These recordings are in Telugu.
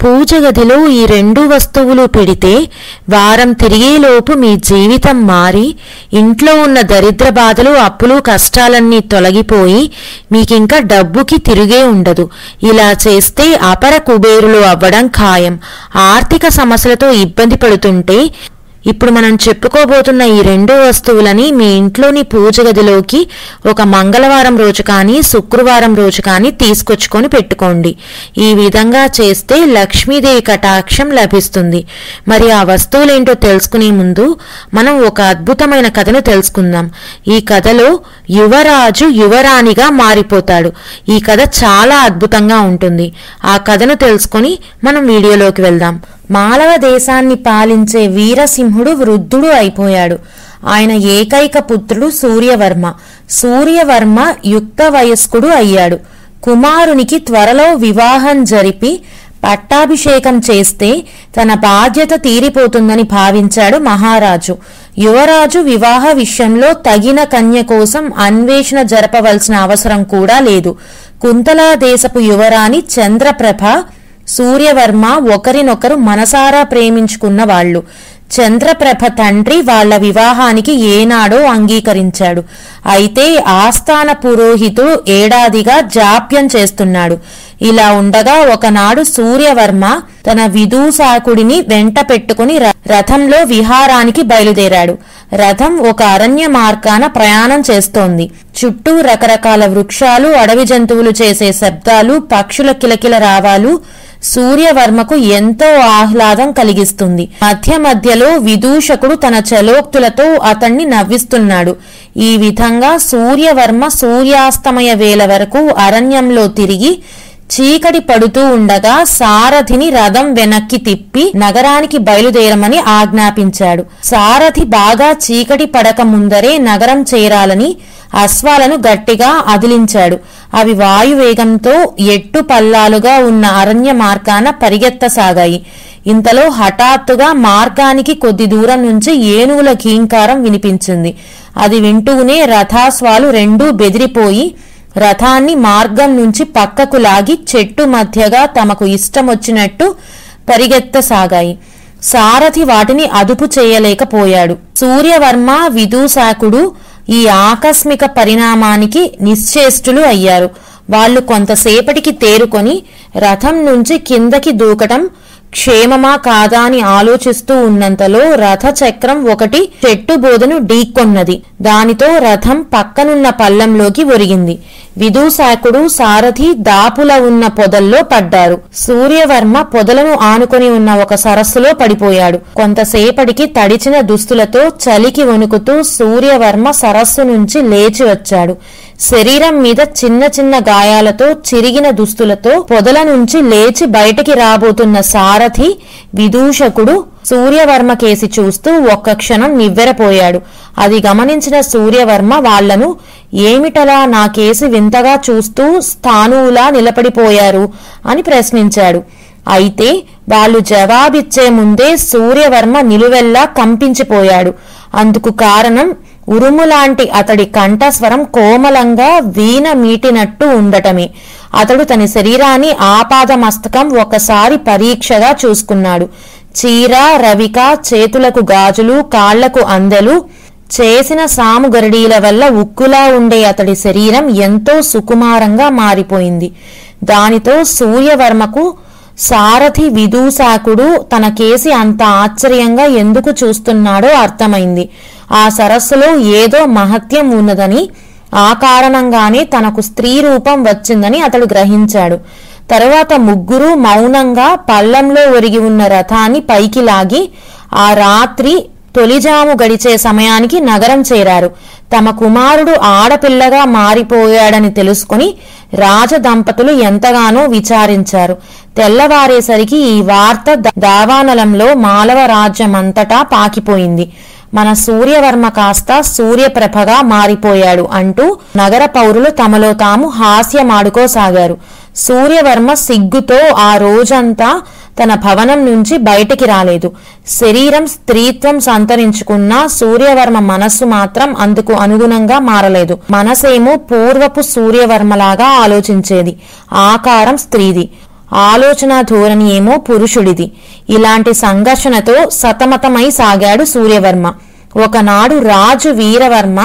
పూజ గదిలో ఈ రెండు వస్తువులు పెడితే వారం తిరిగేలోపు మీ జీవితం మారి ఇంట్లో ఉన్న దరిద్ర బాధలు అప్పులు కష్టాలన్నీ తొలగిపోయి మీకింకా డబ్బుకి తిరిగే ఉండదు ఇలా చేస్తే అపర కుబేరులు అవ్వడం ఖాయం ఆర్థిక సమస్యలతో ఇబ్బంది పడుతుంటే ఇప్పుడు మనం చెప్పుకోబోతున్న ఈ రెండు వస్తువులని మీ ఇంట్లోని పూజ గదిలోకి ఒక మంగళవారం రోజు కానీ శుక్రవారం రోజు కానీ తీసుకొచ్చుకొని పెట్టుకోండి ఈ విధంగా చేస్తే లక్ష్మీదేవి కటాక్షం లభిస్తుంది మరి ఆ వస్తువులేంటో తెలుసుకునే ముందు మనం ఒక అద్భుతమైన కథను తెలుసుకుందాం ఈ కథలో యువరాజు యువరాణిగా మారిపోతాడు ఈ కథ చాలా అద్భుతంగా ఉంటుంది ఆ కథను తెలుసుకొని మనం వీడియోలోకి వెళ్దాం మాలవ దేశాన్ని పాలించే వీరసింహుడు వృద్ధుడు అయిపోయాడు ఆయన ఏకైక పుత్రుడు సూర్యవర్మ సూర్యవర్మ యుక్త వయస్కుడు అయ్యాడు కుమారునికి త్వరలో వివాహం జరిపి పట్టాభిషేకం చేస్తే తన బాధ్యత తీరిపోతుందని భావించాడు మహారాజు యువరాజు వివాహ విషయంలో తగిన కన్య కోసం అన్వేషణ జరపవలసిన అవసరం కూడా లేదు కుంతలా దేశపు యువరాణి చంద్రప్రభ సూర్యవర్మ ఒకరినొకరు మనసారా ప్రేమించుకున్న వాళ్ళు చంద్రప్రభ తండ్రి వాళ్ళ వివాహానికి ఏనాడో అంగీకరించాడు అయితే ఆస్థాన పురోహితుడు ఏడాదిగా జాప్యం చేస్తున్నాడు ఇలా ఉండగా ఒకనాడు సూర్యవర్మ తన విదూసాకుడిని వెంట పెట్టుకుని ర- రథంలో విహారానికి బయలుదేరాడు రథం ఒక అరణ్య మార్గాన ప్రయాణం చేస్తోంది చుట్టూ రకరకాల వృక్షాలు అడవి జంతువులు చేసే శబ్దాలు పక్షుల కిలకిల రావాలు సూర్యవర్మకు ఎంతో ఆహ్లాదం కలిగిస్తుంది మధ్య మధ్యలో విదూషకుడు తన చలోక్తులతో అతన్ని నవ్విస్తున్నాడు ఈ విధంగా సూర్యవర్మ సూర్యాస్తమయ వేళ వరకు అరణ్యంలో తిరిగి చీకటి పడుతూ ఉండగా సారథిని రథం వెనక్కి తిప్పి నగరానికి బయలుదేరమని ఆజ్ఞాపించాడు సారథి బాగా చీకటి పడక ముందరే నగరం చేరాలని అశ్వాలను గట్టిగా అదిలించాడు అవి వాయువేగంతో ఎట్టు పల్లాలుగా ఉన్న అరణ్య మార్గాన పరిగెత్తసాగాయి ఇంతలో హఠాత్తుగా మార్గానికి కొద్ది దూరం నుంచి ఏనుగుల కీంకారం వినిపించింది అది వింటూనే రథాస్వాలు రెండూ బెదిరిపోయి రథాన్ని మార్గం నుంచి పక్కకు లాగి చెట్టు మధ్యగా తమకు ఇష్టమొచ్చినట్టు పరిగెత్తసాగాయి సారథి వాటిని అదుపు చేయలేకపోయాడు సూర్యవర్మ విదూసాకుడు ఈ ఆకస్మిక పరిణామానికి నిశ్చేష్టులు అయ్యారు వాళ్ళు కొంతసేపటికి తేరుకొని రథం నుంచి కిందకి దూకటం క్షేమమా కాదా అని ఆలోచిస్తూ ఉన్నంతలో రథ చక్రం ఒకటి చెట్టు బోధను ఢీకొన్నది దానితో రథం పక్కనున్న పల్లంలోకి ఒరిగింది విదూసాకుడు సారథి దాపుల ఉన్న పొదల్లో పడ్డారు సూర్యవర్మ పొదలను ఆనుకొని ఉన్న ఒక సరస్సులో పడిపోయాడు కొంతసేపటికి తడిచిన దుస్తులతో చలికి వణుకుతూ సూర్యవర్మ సరస్సు నుంచి లేచి వచ్చాడు శరీరం మీద చిన్న చిన్న గాయాలతో చిరిగిన దుస్తులతో పొదల నుంచి లేచి బయటికి రాబోతున్న సారథి విదూషకుడు సూర్యవర్మ కేసి చూస్తూ ఒక్క క్షణం నివ్వెరపోయాడు అది గమనించిన సూర్యవర్మ వాళ్లను ఏమిటలా నా కేసి వింతగా చూస్తూ స్థానువులా నిలబడిపోయారు అని ప్రశ్నించాడు అయితే వాళ్ళు జవాబిచ్చే ముందే సూర్యవర్మ నిలువెల్లా కంపించిపోయాడు అందుకు కారణం ఉరుములాంటి అతడి కంఠస్వరం కోమలంగా వీణ మీటినట్టు ఉండటమే అతడు తన శరీరాన్ని ఆపాదమస్తకం ఒకసారి పరీక్షగా చూసుకున్నాడు చీర రవిక చేతులకు గాజులు కాళ్లకు అందెలు చేసిన సాము గరడీల వల్ల ఉక్కులా ఉండే అతడి శరీరం ఎంతో సుకుమారంగా మారిపోయింది దానితో సూర్యవర్మకు సారథి విదూసాకుడు తన కేసి అంత ఆశ్చర్యంగా ఎందుకు చూస్తున్నాడో అర్థమైంది ఆ సరస్సులో ఏదో మహత్యం ఉన్నదని ఆ కారణంగానే తనకు స్త్రీ రూపం వచ్చిందని అతడు గ్రహించాడు తరువాత ముగ్గురు మౌనంగా పల్లంలో ఒరిగి ఉన్న రథాన్ని పైకి లాగి ఆ రాత్రి తొలిజాము గడిచే సమయానికి నగరం చేరారు తమ కుమారుడు ఆడపిల్లగా మారిపోయాడని తెలుసుకుని రాజదంపతులు ఎంతగానో విచారించారు తెల్లవారేసరికి ఈ వార్త ద- దావానలంలో మాలవ రాజ్యమంతటా పాకిపోయింది మన సూర్యవర్మ కాస్త సూర్యప్రభగా మారిపోయాడు అంటూ నగర పౌరులు తమలో తాము హాస్యమాడుకోసాగారు సూర్యవర్మ సిగ్గుతో ఆ రోజంతా తన భవనం నుంచి బయటికి రాలేదు శరీరం స్త్రీత్వం సంతరించుకున్న సూర్యవర్మ మనస్సు మాత్రం అందుకు అనుగుణంగా మారలేదు మనసేమో పూర్వపు సూర్యవర్మలాగా ఆలోచించేది ఆకారం స్త్రీది ఆలోచన ధోరణి ఏమో పురుషుడిది ఇలాంటి సంఘర్షణతో సతమతమై సాగాడు సూర్యవర్మ ఒకనాడు రాజు వీరవర్మ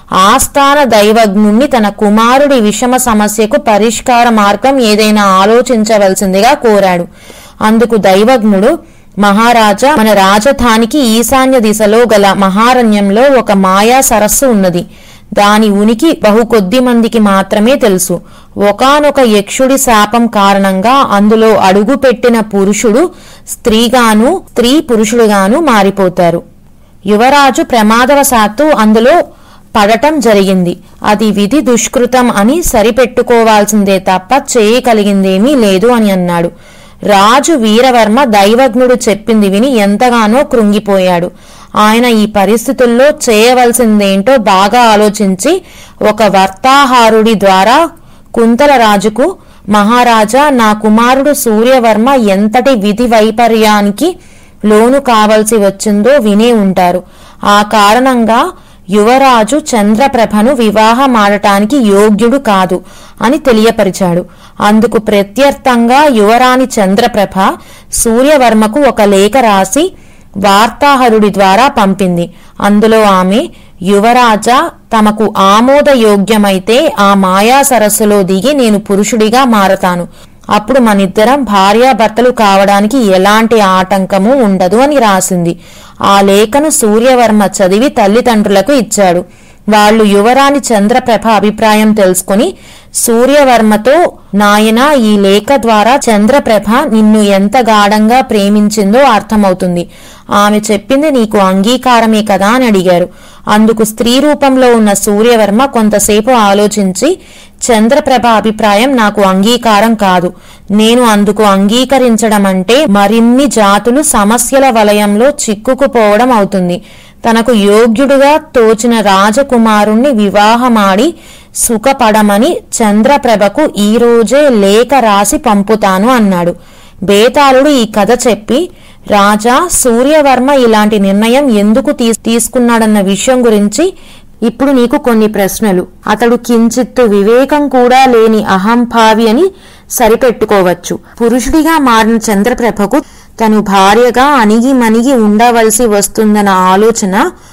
ఆస్థాన దైవజ్ఞుణ్ణి తన కుమారుడి విషమ సమస్యకు పరిష్కార మార్గం ఏదైనా ఆలోచించవలసిందిగా కోరాడు అందుకు దైవజ్ఞుడు మహారాజా మన రాజధానికి ఈశాన్య దిశలో గల మహారణ్యంలో ఒక మాయా సరస్సు ఉన్నది దాని ఉనికి బహు కొద్ది మందికి మాత్రమే తెలుసు ఒకానొక యక్షుడి శాపం కారణంగా అందులో అడుగు పెట్టిన పురుషుడు స్త్రీగాను స్త్రీ పురుషుడుగాను మారిపోతారు యువరాజు ప్రమాదవశాత్తు అందులో పడటం జరిగింది అది విధి దుష్కృతం అని సరిపెట్టుకోవాల్సిందే తప్ప చేయగలిగిందేమీ లేదు అని అన్నాడు రాజు వీరవర్మ దైవజ్ఞుడు చెప్పింది విని ఎంతగానో కృంగిపోయాడు ఆయన ఈ పరిస్థితుల్లో చేయవలసిందేంటో బాగా ఆలోచించి ఒక వర్తాహారుడి ద్వారా కుంతల రాజుకు మహారాజా నా కుమారుడు సూర్యవర్మ ఎంతటి విధి వైపర్యానికి లోను కావలసి వచ్చిందో వినే ఉంటారు ఆ కారణంగా యువరాజు చంద్రప్రభను వివాహమాడటానికి యోగ్యుడు కాదు అని తెలియపరిచాడు అందుకు ప్రత్యర్థంగా యువరాణి చంద్రప్రభ సూర్యవర్మకు ఒక లేఖ రాసి వార్తాహరుడి ద్వారా పంపింది అందులో ఆమె యువరాజా తమకు ఆమోదయోగ్యమైతే ఆ మాయా సరస్సులో దిగి నేను పురుషుడిగా మారతాను అప్పుడు మనిద్దరం భార్యాభర్తలు కావడానికి ఎలాంటి ఆటంకము ఉండదు అని రాసింది ఆ లేఖను సూర్యవర్మ చదివి తల్లిదండ్రులకు ఇచ్చాడు వాళ్ళు యువరాణి చంద్రప్రభ అభిప్రాయం తెలుసుకుని సూర్యవర్మతో నాయనా ఈ లేఖ ద్వారా చంద్రప్రభ నిన్ను ఎంత గాఢంగా ప్రేమించిందో అర్థమవుతుంది ఆమె చెప్పింది నీకు అంగీకారమే కదా అని అడిగారు అందుకు స్త్రీ రూపంలో ఉన్న సూర్యవర్మ కొంతసేపు ఆలోచించి చంద్రప్రభ అభిప్రాయం నాకు అంగీకారం కాదు నేను అందుకు అంగీకరించడం అంటే మరిన్ని జాతులు సమస్యల వలయంలో చిక్కుకుపోవడం అవుతుంది తనకు యోగ్యుడుగా తోచిన రాజకుమారుణ్ణి వివాహమాడి సుఖపడమని చంద్రప్రభకు ఈ రోజే లేఖ రాసి పంపుతాను అన్నాడు బేతాళుడు ఈ కథ చెప్పి రాజా సూర్యవర్మ ఇలాంటి నిర్ణయం ఎందుకు తీ- తీసుకున్నాడన్న విషయం గురించి ఇప్పుడు నీకు కొన్ని ప్రశ్నలు అతడు కించిత్తు వివేకం కూడా లేని అహంభావి అని సరిపెట్టుకోవచ్చు పురుషుడిగా మారిన చంద్రప్రభకు తను భార్యగా అణిగి మణిగి ఉండవలసి వస్తుందన్న ఆలోచన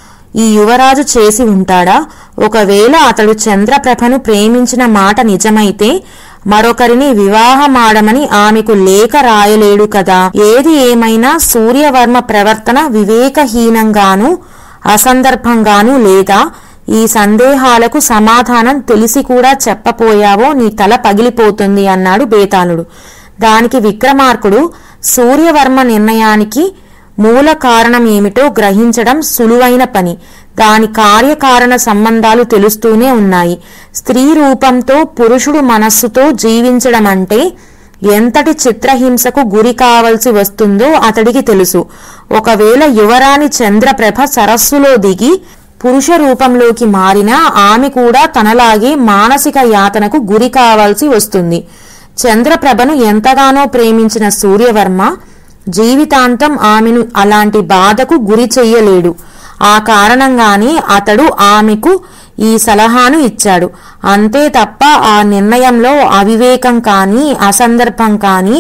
ఈ యువరాజు చేసి ఉంటాడా ఒకవేళ అతడు చంద్రప్రభను ప్రేమించిన మాట నిజమైతే మరొకరిని వివాహమాడమని ఆమెకు లేఖ రాయలేడు కదా ఏది ఏమైనా సూర్యవర్మ ప్రవర్తన వివేకహీనంగాను అసందర్భంగాను లేదా ఈ సందేహాలకు సమాధానం తెలిసి కూడా చెప్పపోయావో నీ తల పగిలిపోతుంది అన్నాడు బేతాళుడు దానికి విక్రమార్కుడు సూర్యవర్మ నిర్ణయానికి మూల కారణం ఏమిటో గ్రహించడం సులువైన పని దాని కార్యకారణ సంబంధాలు తెలుస్తూనే ఉన్నాయి స్త్రీ రూపంతో పురుషుడు మనస్సుతో జీవించడం అంటే ఎంతటి చిత్రహింసకు గురి కావలసి వస్తుందో అతడికి తెలుసు ఒకవేళ యువరాణి చంద్రప్రభ సరస్సులో దిగి పురుష రూపంలోకి మారినా ఆమె కూడా తనలాగే మానసిక యాతనకు గురి కావాల్సి వస్తుంది చంద్రప్రభను ఎంతగానో ప్రేమించిన సూర్యవర్మ జీవితాంతం ఆమెను అలాంటి బాధకు గురి చెయ్యలేడు ఆ కారణంగానే అతడు ఆమెకు ఈ సలహాను ఇచ్చాడు అంతే తప్ప ఆ నిర్ణయంలో అవివేకం కానీ అసందర్భం కానీ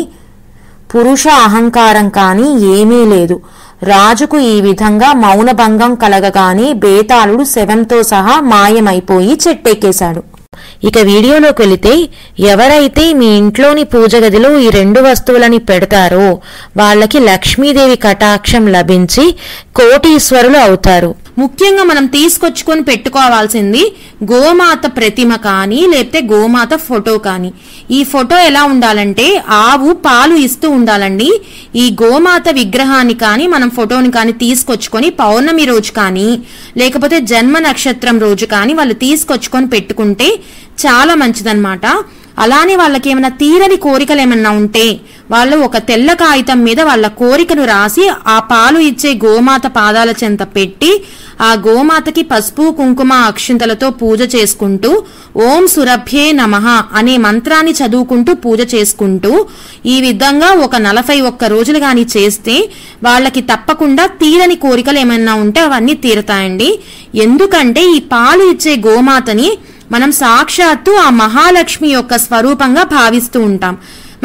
పురుష అహంకారం కానీ ఏమీ లేదు రాజుకు ఈ విధంగా మౌనభంగం కలగగానే బేతాళుడు శవంతో సహా మాయమైపోయి చెట్టెక్కేశాడు ఇక వీడియోలోకి వెళితే ఎవరైతే మీ ఇంట్లోని పూజ గదిలో ఈ రెండు వస్తువులని పెడతారో వాళ్ళకి లక్ష్మీదేవి కటాక్షం లభించి కోటీశ్వరులు అవుతారు ముఖ్యంగా మనం తీసుకొచ్చుకొని పెట్టుకోవాల్సింది గోమాత ప్రతిమ కానీ లేకపోతే గోమాత ఫోటో కానీ ఈ ఫోటో ఎలా ఉండాలంటే ఆవు పాలు ఇస్తూ ఉండాలండి ఈ గోమాత విగ్రహాన్ని కానీ మనం ఫోటోని కానీ తీసుకొచ్చుకొని పౌర్ణమి రోజు కానీ లేకపోతే జన్మ నక్షత్రం రోజు కానీ వాళ్ళు తీసుకొచ్చుకొని పెట్టుకుంటే చాలా మంచిదన్నమాట అలానే వాళ్ళకి ఏమైనా తీరని కోరికలు ఏమన్నా ఉంటే వాళ్ళు ఒక తెల్ల కాగితం మీద వాళ్ళ కోరికను రాసి ఆ పాలు ఇచ్చే గోమాత పాదాల చెంత పెట్టి ఆ గోమాతకి పసుపు కుంకుమ అక్షింతలతో పూజ చేసుకుంటూ ఓం సురభ్యే నమః అనే మంత్రాన్ని చదువుకుంటూ పూజ చేసుకుంటూ ఈ విధంగా ఒక నలభై ఒక్క రోజులు గాని చేస్తే వాళ్ళకి తప్పకుండా తీరని కోరికలు ఏమైనా ఉంటే అవన్నీ తీరతాయండి ఎందుకంటే ఈ పాలు ఇచ్చే గోమాతని మనం సాక్షాత్తు ఆ మహాలక్ష్మి యొక్క స్వరూపంగా భావిస్తూ ఉంటాం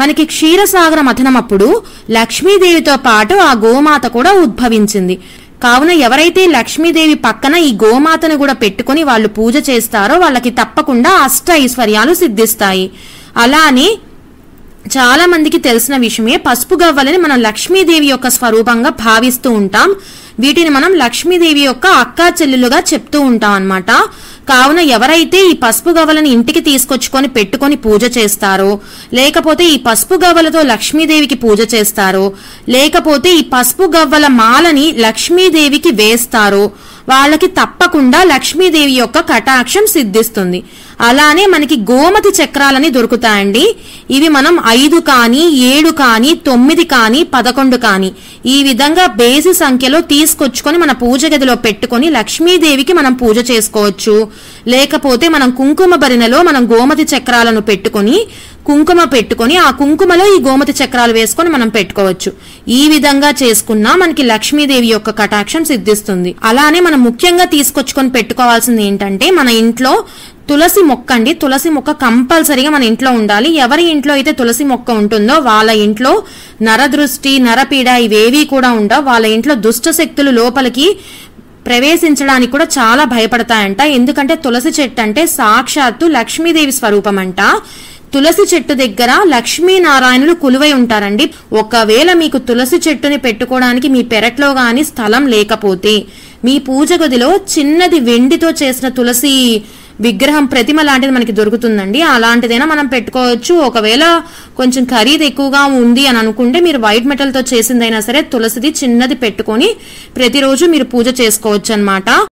మనకి క్షీరసాగర మథనం అప్పుడు లక్ష్మీదేవితో పాటు ఆ గోమాత కూడా ఉద్భవించింది కావున ఎవరైతే లక్ష్మీదేవి పక్కన ఈ గోమాతను కూడా పెట్టుకొని వాళ్ళు పూజ చేస్తారో వాళ్ళకి తప్పకుండా అష్ట ఐశ్వర్యాలు సిద్ధిస్తాయి అలానే చాలా మందికి తెలిసిన విషయమే పసుపు గవ్వలని మనం లక్ష్మీదేవి యొక్క స్వరూపంగా భావిస్తూ ఉంటాం వీటిని మనం లక్ష్మీదేవి యొక్క అక్కా చెల్లెలుగా చెప్తూ ఉంటాం అన్నమాట కావున ఎవరైతే ఈ పసుపు గవ్వలను ఇంటికి తీసుకొచ్చుకొని పెట్టుకొని పూజ చేస్తారో లేకపోతే ఈ పసుపు గవ్వలతో లక్ష్మీదేవికి పూజ చేస్తారో లేకపోతే ఈ పసుపు గవ్వల మాలని లక్ష్మీదేవికి వేస్తారో వాళ్ళకి తప్పకుండా లక్ష్మీదేవి యొక్క కటాక్షం సిద్ధిస్తుంది అలానే మనకి గోమతి చక్రాలని దొరుకుతాయండి ఇవి మనం ఐదు కానీ ఏడు కానీ తొమ్మిది కానీ పదకొండు కానీ ఈ విధంగా బేసి సంఖ్యలో తీసుకొచ్చుకొని మన పూజ గదిలో పెట్టుకొని లక్ష్మీదేవికి మనం పూజ చేసుకోవచ్చు లేకపోతే మనం కుంకుమ భరిణలో మనం గోమతి చక్రాలను పెట్టుకొని కుంకుమ పెట్టుకొని ఆ కుంకుమలో ఈ గోమతి చక్రాలు వేసుకొని మనం పెట్టుకోవచ్చు ఈ విధంగా చేసుకున్నా మనకి లక్ష్మీదేవి యొక్క కటాక్షం సిద్ధిస్తుంది అలానే మనం ముఖ్యంగా తీసుకొచ్చుకొని పెట్టుకోవాల్సింది ఏంటంటే మన ఇంట్లో తులసి మొక్క అండి తులసి మొక్క కంపల్సరీగా మన ఇంట్లో ఉండాలి ఎవరి ఇంట్లో అయితే తులసి మొక్క ఉంటుందో వాళ్ళ ఇంట్లో నరదృష్టి నరపీడ ఇవేవి కూడా ఉండవు వాళ్ళ ఇంట్లో దుష్ట శక్తులు లోపలికి ప్రవేశించడానికి కూడా చాలా భయపడతాయంట ఎందుకంటే తులసి చెట్టు అంటే సాక్షాత్తు లక్ష్మీదేవి స్వరూపం అంట తులసి చెట్టు దగ్గర లక్ష్మీనారాయణులు కులువై ఉంటారండి ఒకవేళ మీకు తులసి చెట్టుని పెట్టుకోవడానికి మీ పెరట్లో గాని స్థలం లేకపోతే మీ పూజ గదిలో చిన్నది వెండితో చేసిన తులసి విగ్రహం ప్రతిమ లాంటిది మనకి దొరుకుతుందండి అలాంటిదైనా మనం పెట్టుకోవచ్చు ఒకవేళ కొంచెం ఖరీదు ఎక్కువగా ఉంది అని అనుకుంటే మీరు వైట్ మెటల్ తో చేసిందైనా సరే తులసిది చిన్నది పెట్టుకొని ప్రతిరోజు మీరు పూజ చేసుకోవచ్చు అన్నమాట